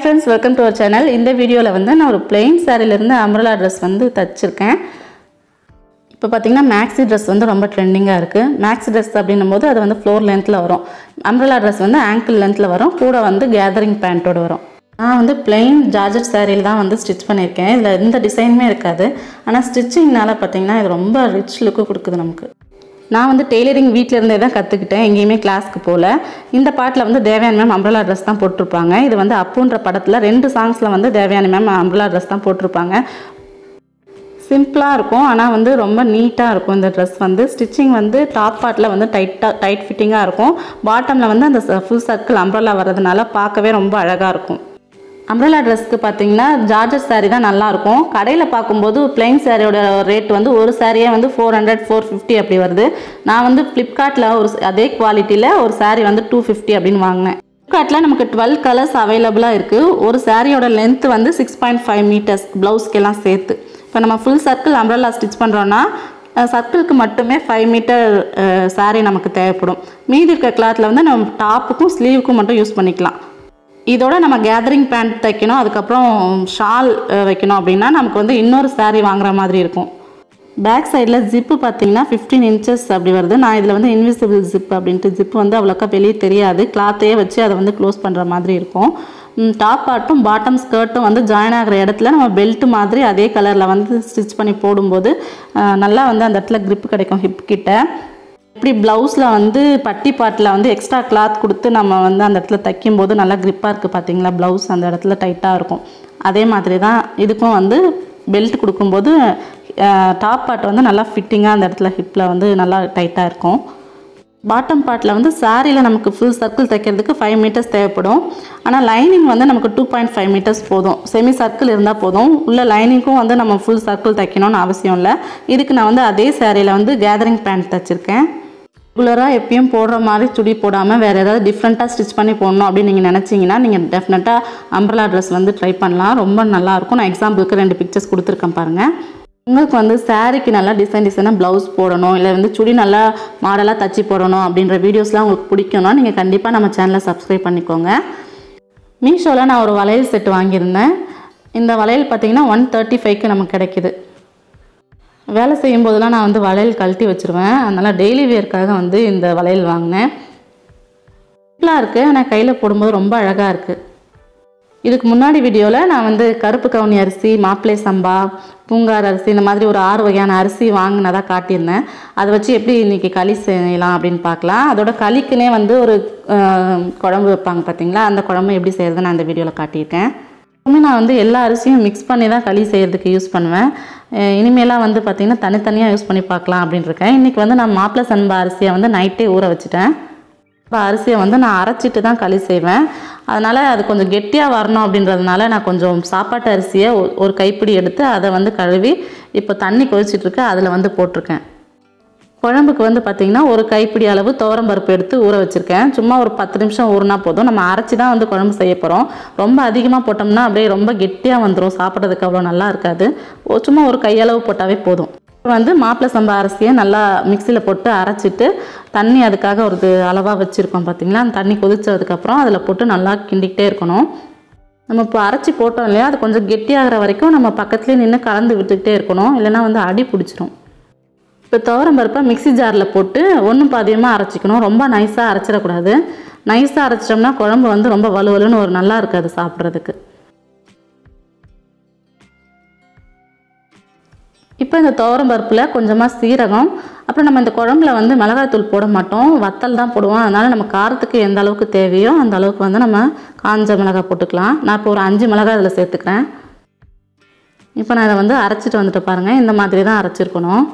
friends welcome to அவர் channel இந்த வீடியோவில் வந்து நான் ஒரு பிளெயின் சாரிலேருந்து அம்ரலா ட்ரெஸ் வந்து தச்சிருக்கேன் இப்போ பார்த்தீங்கன்னா மேக்ஸி ட்ரெஸ் வந்து ரொம்ப ட்ரெண்டிங்காக இருக்குது மேக்ஸி ட்ரெஸ் அப்படின்னும் போது அது வந்து ஃப்ளோர் லென்த்தில் வரும் அம்ரலா ட்ரெஸ் வந்து ஆங்கிள் லென்த்தில் வரும் கூட வந்து கேதரிங் பேண்ட்டோட வரும் நான் வந்து பிளெயின் ஜார்ஜட் சாரியில் தான் வந்து ஸ்டிச் பண்ணியிருக்கேன் இதில் எந்த டிசைனுமே இருக்காது ஆனால் ஸ்டிச்சிங்னால பார்த்தீங்கன்னா இது ரொம்ப ரிச் லுக்கு கொடுக்குது நமக்கு நான் வந்து டெய்லரிங் வீட்டில் இருந்தே தான் கற்றுக்கிட்டேன் எங்கேயுமே கிளாஸ்க்கு போகல இந்த பாட்டில் வந்து தேவயானி மேம் அம்ரலா ட்ரெஸ் தான் போட்டிருப்பாங்க இது வந்து அப்புன்ற படத்தில் ரெண்டு சாங்ஸில் வந்து தேவயானி மேம் அம்ரலா ட்ரெஸ் தான் போட்டிருப்பாங்க சிம்பிளாக இருக்கும் ஆனால் வந்து ரொம்ப நீட்டாக இருக்கும் இந்த ட்ரெஸ் வந்து ஸ்டிச்சிங் வந்து டாப் பார்ட்டில் வந்து டைட்டாக டைட் ஃபிட்டிங்காக இருக்கும் பாட்டமில் வந்து அந்த ஃபுல் சர்க்கிள் அம்ரலா வர்றதுனால பார்க்கவே ரொம்ப அழகாக இருக்கும் அம்ரலா ட்ரெஸ்க்கு பார்த்தீங்கன்னா ஜார்ஜஸ் saree தான் நல்லாயிருக்கும் கடையில் பார்க்கும்போது பிளெயின் சாரியோட ரேட் வந்து ஒரு சாரியே வந்து ஃபோர் ஹண்ட்ரட் ஃபோர் ஃபிஃப்டி அப்படி வருது நான் வந்து ஃப்ளிப்கார்ட்டில் ஒரு அதே குவாலிட்டியில் ஒரு saree வந்து டூ ஃபிஃப்டி அப்படின்னு வாங்கினேன் ஃப்ளிப்கார்ட்டில் நமக்கு டுவெல் கலர்ஸ் அவைலபிளாக இருக்குது ஒரு சாரியோட லென்த் வந்து சிக்ஸ் பாயிண்ட் ஃபைவ் மீட்டர்ஸ் ப்ளவுஸ்க்கெல்லாம் சேர்த்து இப்போ நம்ம ஃபுல் சர்க்கிள் அம்ரலா ஸ்டிச் பண்ணுறோன்னா சர்க்கிளுக்கு மட்டுமே ஃபைவ் மீட்டர் saree நமக்கு தேவைப்படும் மீதி இருக்க கிளாத்தில் வந்து நம்ம டாப்புக்கும் ஸ்லீவுக்கும் மட்டும் யூஸ் பண்ணிக்கலாம் இதோட நம்ம கேதரிங் பேண்ட் தைக்கணும் அதுக்கப்புறம் ஷால் வைக்கணும் அப்படின்னா நமக்கு வந்து இன்னொரு saree வாங்குற மாதிரி இருக்கும் பேக் சைடில் ஜிப்பு பார்த்தீங்கன்னா ஃபிஃப்டீன் இன்ச்சஸ் அப்படி வருது நான் இதில் வந்து இன்விசிபிள் ஜிப் அப்படின்ட்டு ஜிப்பு வந்து அவ்வளோக்கா வெளியே தெரியாது கிளாத்தையே வச்சு அதை வந்து க்ளோஸ் பண்ணுற மாதிரி இருக்கும் டாப் பார்ட்டும் பாட்டம் ஸ்கர்ட்டும் வந்து ஜாயின் ஆகிற இடத்துல நம்ம பெல்ட் மாதிரி அதே கலரில் வந்து ஸ்டிச் பண்ணி போடும்போது அஹ், நல்லா வந்து அந்த இடத்துல grip கிடைக்கும் ஹிப் கிட்ட இப்படி ப்ளவுஸில் வந்து பட்டி பாட்டில் வந்து எக்ஸ்ட்ரா கிளாத் கொடுத்து நம்ம வந்து அந்த இடத்துல தைக்கும்போது நல்லா grip-ஆ இருக்குது பார்த்தீங்களா ப்ளவுஸ் அந்த இடத்துல டைட்டாக இருக்கும் அதே மாதிரி தான் இதுக்கும் வந்து பெல்ட் கொடுக்கும்போது டாப் பார்ட் வந்து நல்லா ஃபிட்டிங்காக அந்த இடத்துல ஹிப்பில் வந்து நல்லா டைட்டாக இருக்கும் பாட்டம் பார்ட்டில் வந்து சாரியில் நமக்கு ஃபுல் சர்க்கிள் தைக்கிறதுக்கு ஃபைவ் மீட்டர்ஸ் தேவைப்படும் ஆனால் லைனிங் வந்து நமக்கு டூ பாயிண்ட் ஃபைவ் மீட்டர்ஸ் போதும் செமி சர்க்கிள் இருந்தால் போதும் உள்ள லைனிங்க்கும் வந்து நம்ம ஃபுல் சர்க்கிள் தைக்கணும்னு அவசியம் இல்லை இதுக்கு நான் வந்து அதே சாரியில் வந்து கேதரிங் பேண்ட் தைச்சிருக்கேன் ரெகுலராக எப்பயும் போடுற மாதிரி சுடி போடாமல் வேறு ஏதாவது டிஃப்ரெண்ட்டாக ஸ்டிச் பண்ணி போடணும் அப்படின்னு நீங்கள் நினச்சிங்கன்னா நீங்கள் டெஃபினட்டாக அம்ப்ரலா ட்ரெஸ் வந்து ட்ரை பண்ணலாம் ரொம்ப நல்லாயிருக்கும் நான் எக்ஸாம்பிளுக்கு ரெண்டு பிக்சர்ஸ் கொடுத்துருக்கேன் பாருங்கள் உங்களுக்கு வந்து சாரீக்கு நல்லா டிசைன் டிசைனாக ப்ளவுஸ் போடணும் இல்லை வந்து சுடி நல்லா மாடலாக தச்சு போடணும் அப்படின்ற வீடியோஸ்லாம் உங்களுக்கு பிடிக்கும்னா நீங்கள் கண்டிப்பாக நம்ம சேனலை சப்ஸ்கிரைப் பண்ணிக்கோங்க மீஷோவில் நான் ஒரு வளையல் செட் வாங்கியிருந்தேன் இந்த வளையல் பார்த்தீங்கன்னா ஒன் தேர்ட்டி ஃபைவ்க்கு நமக்கு கிடைக்கிது வேலை செய்யும் போதெல்லாம் நான் வந்து வளையல் கழட்டி வச்சுருவேன் அதனால் டெய்லி வேர்க்காக வந்து இந்த வளையல் வாங்கினேன் சிம்பிளாக இருக்குது ஆனால் கையில் போடும்போது ரொம்ப அழகாக இருக்குது இதுக்கு முன்னாடி வீடியோவில் நான் வந்து கருப்பு கவுனி அரிசி மாப்பிள்ளை சம்பா பூங்கார் அரிசி இந்த மாதிரி ஒரு ஆறு வகையான அரிசி வாங்கினதாக காட்டியிருந்தேன் அதை வச்சு எப்படி இன்றைக்கி களி செய்யலாம் அப்படின்னு பார்க்கலாம் அதோட களிக்குனே வந்து ஒரு அஹ், குழம்பு வைப்பாங்க பார்த்தீங்களா அந்த குழம்பு எப்படி செய்யறதுன்னு நான் இந்த வீடியோவில் காட்டியிருக்கேன் எப்பவுமே நான் வந்து எல்லா அரிசியும் மிக்ஸ் பண்ணி தான் களி செய்கிறதுக்கு யூஸ் பண்ணுவேன் அஹ் இனிமேலாம் வந்து பார்த்திங்கன்னா தனித்தனியாக யூஸ் பண்ணி பார்க்கலாம் அப்படின்னு இருக்கேன் இன்றைக்கி வந்து நான் மாப்பிள்ளை சம்பா அரிசியை வந்து நைட்டே ஊற வச்சுட்டேன் இப்போ அரிசியை வந்து நான் அரைச்சிட்டு தான் களி செய்வேன் அதனால் அது கொஞ்சம் கெட்டியாக வரணும் அப்படின்றதுனால நான் கொஞ்சம் சாப்பாட்டு அரிசியை ஒ- ஒரு கைப்பிடி எடுத்து அதை வந்து கழுவி இப்போ தண்ணி கொதிச்சிட்டு இருக்கு அதில் வந்து போட்டிருக்கேன் குழம்புக்கு வந்து பார்த்திங்கன்னா ஒரு கைப்பிடி அளவு துவரம் பருப்பு எடுத்து ஊற வச்சுருக்கேன் சும்மா ஒரு பத்து நிமிஷம் ஊறினா போதும் நம்ம அரைச்சி தான் வந்து குழம்பு செய்ய போகிறோம் ரொம்ப அதிகமாக போட்டோம்னா அப்படியே ரொம்ப கெட்டியாக வந்துடும் சாப்பிட்றதுக்கு அவ்வளோ நல்லா இருக்காது ஒ- சும்மா ஒரு கையளவு போட்டாவே போதும் இப்போ வந்து மாப்பிள்ளை சம்பா அரிசியை நல்லா மிக்சியில் போட்டு அரைச்சிட்டு தண்ணி அதுக்காக ஒரு இது அளவாக வச்சுருக்கோம் பார்த்தீங்களா அந்த தண்ணி கொதிச்சதுக்கப்புறம் அதில் போட்டு நல்லா கிண்டிக்கிட்டே இருக்கணும் நம்ம இப்போ அரைச்சி போட்டோம் இல்லையா அது கொஞ்சம் கெட்டியாகிற வரைக்கும் நம்ம பக்கத்துலேயே நின்று கலந்து விட்டுக்கிட்டே இருக்கணும் இல்லைன்னா வந்து அடி பிடிச்சிரும் இப்போ துவரம் பருப்பை மிக்ஸி ஜாரில் போட்டு ஒன்றும் பாதியமாக அரைச்சிக்கணும் ரொம்ப நைஸாக அரைச்சிடக்கூடாது நைஸாக அரைச்சிட்டோம்னா குழம்பு வந்து ரொம்ப வலுவலுன்னு ஒரு நல்லா இருக்காது சாப்பிட்றதுக்கு இப்போ இந்த துவரம் பருப்பில் கொஞ்சமாக சீரகம் அப்புறம் நம்ம இந்த குழம்புல வந்து மிளகாய்த்தூள் போட மாட்டோம் வத்தல் தான் போடுவோம் அதனால் நம்ம காரத்துக்கு எந்த அளவுக்கு தேவையோ அந்த அளவுக்கு வந்து நம்ம காஞ்ச மிளகாய் போட்டுக்கலாம் நான் இப்போ ஒரு அஞ்சு மிளகாய் அதில் சேர்த்துக்கிறேன் இப்போ நான் இதை வந்து அரைச்சிட்டு வந்துட்டு பாருங்கள் இந்த மாதிரி தான் அரைச்சிருக்கணும்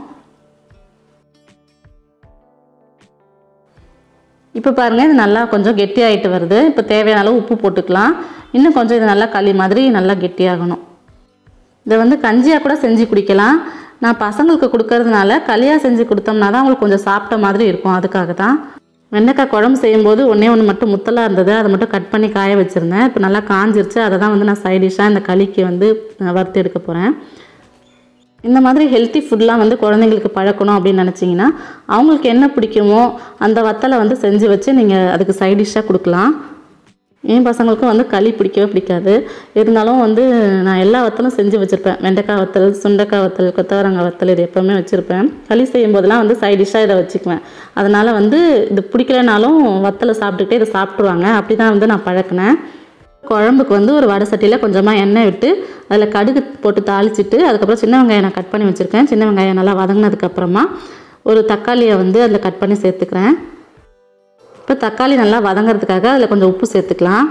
இப்போ பாருங்கள் இது நல்லா கொஞ்சம் கெட்டியாயிட்டு வருது இப்போ தேவையான அளவு உப்பு போட்டுக்கலாம் இன்னும் கொஞ்சம் இது நல்லா களி மாதிரி நல்லா கெட்டியாகணும் இதை வந்து கஞ்சியாக கூட செஞ்சு குடிக்கலாம் நான் பசங்களுக்கு கொடுக்கறதுனால களியாக செஞ்சு கொடுத்தோம்னா தான் அவங்களுக்கு கொஞ்சம் சாப்பிட்ட மாதிரி இருக்கும் அதுக்காக தான் வெண்டைக்காய் குழம்பு செய்யும்போது ஒன்றே ஒன்று மட்டும் முத்தலாக இருந்தது அதை மட்டும் கட் பண்ணி காய வச்சுருந்தேன் இப்போ நல்லா காஞ்சிருச்சு அதை தான் வந்து நான் சைடிஷாக இந்த களிக்கு வந்து அஹ், வறுத்து எடுக்க போகிறேன் இந்த மாதிரி ஹெல்த்தி ஃபுட்லாம் வந்து குழந்தைங்களுக்கு பழக்கணும் அப்படின்னு நினச்சிங்கன்னா அவங்களுக்கு என்ன பிடிக்குமோ அந்த வத்தலை வந்து செஞ்சு வச்சு நீங்கள் அதுக்கு சைடிஷ்ஷாக கொடுக்கலாம் என் பசங்களுக்கும் வந்து களி பிடிக்கவே பிடிக்காது இருந்தாலும் வந்து நான் எல்லா வத்தலும் செஞ்சு வச்சுருப்பேன் வெண்டைக்காய் வத்தல் சுண்டைக்காய் வத்தல் கொத்தவரங்காய் வத்தல் இது எப்போவுமே வச்சுருப்பேன் களி செய்யும் போதெல்லாம் வந்து சைட் டிஷ்ஷாக இதை வச்சுக்குவேன் அதனால் வந்து இது பிடிக்கலனாலும் வத்தலை சாப்பிட்டுக்கிட்டே இதை சாப்பிட்ருவாங்க அப்படி தான் வந்து நான் பழக்கினேன் குழம்புக்கு வந்து ஒரு வடை சட்டியில் கொஞ்சமாக எண்ணெய் விட்டு அதில் கடுகு போட்டு தாளிச்சிட்டு அதுக்கப்புறம் சின்ன வெங்காயம் நான் கட் பண்ணி வச்சுருக்கேன் சின்ன வெங்காயம் நல்லா வதங்கினதுக்கப்புறமா ஒரு தக்காளியை வந்து அதில் கட் பண்ணி சேர்த்துக்கிறேன் இப்போ தக்காளி நல்லா வதங்கிறதுக்காக அதில் கொஞ்சம் உப்பு சேர்த்துக்கலாம்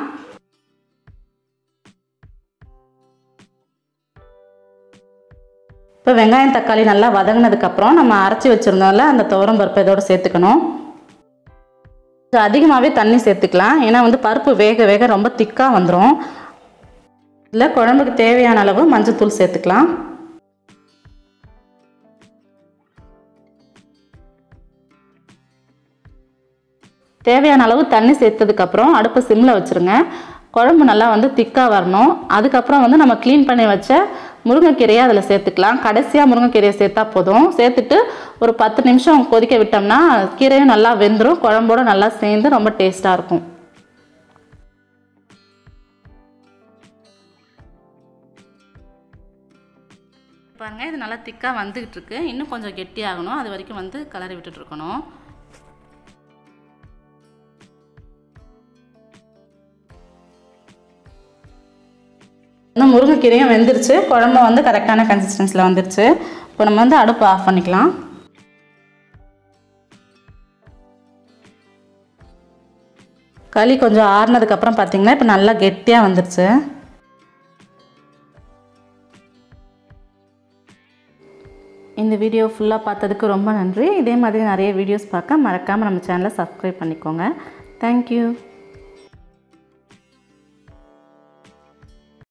இப்போ வெங்காயம் தக்காளி நல்லா வதங்கினதுக்கப்புறம் நம்ம அரைச்சி வச்சுருந்தோம்ல அந்த துவரம் பருப்பு இதோட சேர்த்துக்கணும் கொஞ்சம் அதிகமாகவே தண்ணி சேர்த்துக்கலாம் ஏன்னா வந்து பருப்பு வேக வேக ரொம்ப திக்காக வந்துடும் இதில் குழம்புக்கு தேவையான அளவு மஞ்சள்தூள் சேர்த்துக்கலாம் தேவையான அளவு தண்ணி சேர்த்ததுக்கப்புறம் அடுப்பை சிம்மில் வச்சுருங்க குழம்பு நல்லா வந்து திக்காக வரணும் அதுக்கப்புறம் வந்து நம்ம க்ளீன் பண்ணி வச்ச முருங்கைக்கீரையை அதில் சேர்த்துக்கலாம் கடைசியாக முருங்கைக்கீரையை சேர்த்தா போதும் சேர்த்துட்டு ஒரு பத்து நிமிஷம் கொதிக்க விட்டோம்னா கீரையும் நல்லா வெந்துடும் குழம்போட நல்லா சேர்ந்து ரொம்ப டேஸ்ட்டாக இருக்கும் பாருங்கள் இது நல்லா திக்காக வந்துக்கிட்டு இருக்கு இன்னும் கொஞ்சம் கெட்டியாகணும் அது வரைக்கும் வந்து கலரி விட்டுட்டு இருக்கணும் இன்னும் முருங்கைக்கீரையும் வெந்துருச்சு குழம்பு வந்து கரெக்டான கன்சிஸ்டன்சியில் வந்துருச்சு இப்போ நம்ம வந்து அடுப்பு ஆஃப் பண்ணிக்கலாம் களி கொஞ்சம் ஆறுனதுக்கப்புறம் பார்த்தீங்கன்னா இப்போ நல்லா கெட்டியாக வந்துருச்சு இந்த வீடியோ ஃபுல்லாக பார்த்ததுக்கு ரொம்ப நன்றி இதே மாதிரி நிறைய வீடியோஸ் பார்க்க மறக்காமல் நம்ம சேனலை சப்ஸ்கிரைப் பண்ணிக்கோங்க தேங்க்யூ